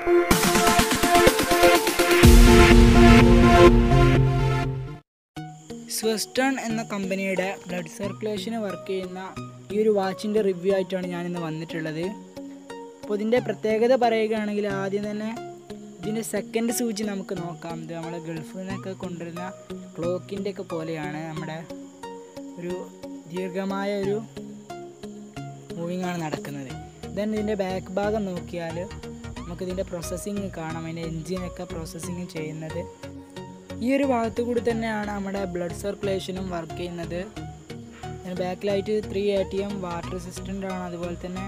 സ്വസ്റ്റൺ എന്ന കമ്പനിയുടെ blood സർക്കുലേഷന് work ചെയ്യുന്ന ഈ ഒരു വാച്ചിൻ്റെ റിവ്യൂ ആയിട്ടാണ് ഞാനിന്ന് വന്നിട്ടുള്ളത് അപ്പോൾ ഇതിൻ്റെ പ്രത്യേകത പറയുകയാണെങ്കിൽ ആദ്യം തന്നെ ഇതിൻ്റെ സെക്കൻഡ് സൂചി നമുക്ക് നോക്കാം ഇത് നമ്മൾ ഗൾഫിൽ നിന്നൊക്കെ കൊണ്ടുവരുന്ന ക്ലോക്കിൻ്റെ ഒക്കെ പോലെയാണ് നമ്മുടെ ഒരു ദീർഘമായ ഒരു മൂവിങ് ആണ് നടക്കുന്നത് ദെൻ ഇതിൻ്റെ ബാക്ക് ഭാഗം നോക്കിയാൽ നമുക്കിതിൻ്റെ പ്രോസസ്സിങ് കാണാം അതിൻ്റെ എൻജിനൊക്കെ പ്രോസസ്സിങ് ചെയ്യുന്നത് ഈ ഒരു ഭാഗത്തു കൂടി തന്നെയാണ് നമ്മുടെ ബ്ലഡ് സർക്കുലേഷനും വർക്ക് ചെയ്യുന്നത് ബാക്കിലായിട്ട് three A T M water resistant ആണ് അതുപോലെ തന്നെ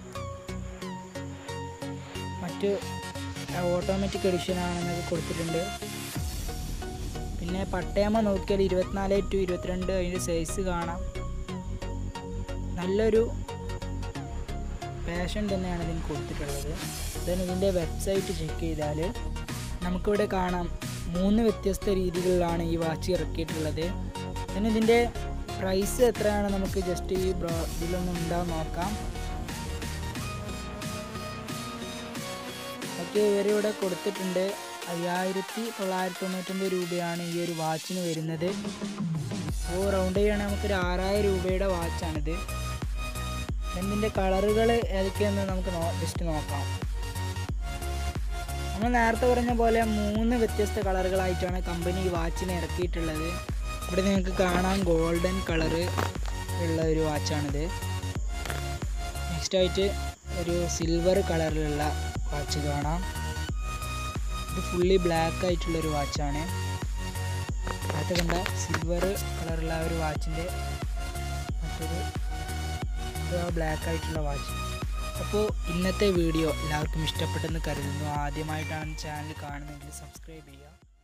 മറ്റ് ഓട്ടോമാറ്റിക് എഡിഷൻ ആണെന്നൊക്കെ കൊടുത്തിട്ടുണ്ട് പിന്നെ പട്ടയമ്മ നോക്കിയാൽ ഇരുപത്തിനാല് ടു ഇരുപത്തിരണ്ട് അതിൻ്റെ സൈസ് കാണാം നല്ലൊരു പാഷൻ തന്നെയാണ് ഇതിന് കൊടുത്തിട്ടുള്ളത് ദെൻ ഇതിൻ്റെ വെബ്സൈറ്റ് ചെക്ക് ചെയ്താൽ നമുക്കിവിടെ കാണാം മൂന്ന് വ്യത്യസ്ത രീതികളിലാണ് ഈ വാച്ച് ഇറക്കിയിട്ടുള്ളത് ദെൻ ഇതിൻ്റെ പ്രൈസ് എത്രയാണ് നമുക്ക് ജസ്റ്റ് ഈ ബ്രോ ഇതിലൊന്നും ഉണ്ടാവും നോക്കാം ഓക്കെ ഇവരിവിടെ കൊടുത്തിട്ടുണ്ട് അയ്യായിരത്തി തൊള്ളായിരത്തി തൊണ്ണൂറ്റൊമ്പത് രൂപയാണ് ഈ ഒരു വാച്ചിന് വരുന്നത് അപ്പോൾ റൗണ്ട് ചെയ്യുകയാണെങ്കിൽ നമുക്കൊരു ആറായിരം രൂപയുടെ വാച്ചാണിത് ഇതിൻ്റെ കളറുകൾ ഏതൊക്കെയാണെന്ന് നമുക്ക് ജസ്റ്റ് നോക്കാം നമ്മൾ നേരത്തെ പറഞ്ഞ പോലെ മൂന്ന് വ്യത്യസ്ത കളറുകളായിട്ടാണ് കമ്പനി ഈ വാച്ചിനെ ഇറക്കിയിട്ടുള്ളത് ഇവിടെ നിങ്ങൾക്ക് കാണാം ഗോൾഡൻ കളറ് ഉള്ള ഒരു വാച്ചാണിത് നെക്സ്റ്റ് ആയിട്ട് ഒരു സിൽവർ കളറിലുള്ള വാച്ച് കാണാം ഇത് ഫുള്ളി ബ്ലാക്ക് ആയിട്ടുള്ള ഒരു വാച്ചാണ് നേരത്തെ കണ്ട സിൽവർ കളറുള്ള ആ ഒരു വാച്ചിൻ്റെ മറ്റൊരു ഇത് ബ്ലാക്ക് ആയിട്ടുള്ള വാച്ച് അപ്പോൾ ഇന്നത്തെ വീഡിയോ എല്ലാവർക്കും ഇഷ്ടപ്പെട്ടെന്ന് കരുതുന്നു ആദ്യമായിട്ടാണ് ചാനൽ കാണുന്നതെങ്കിൽ സബ്സ്ക്രൈബ് ചെയ്യുക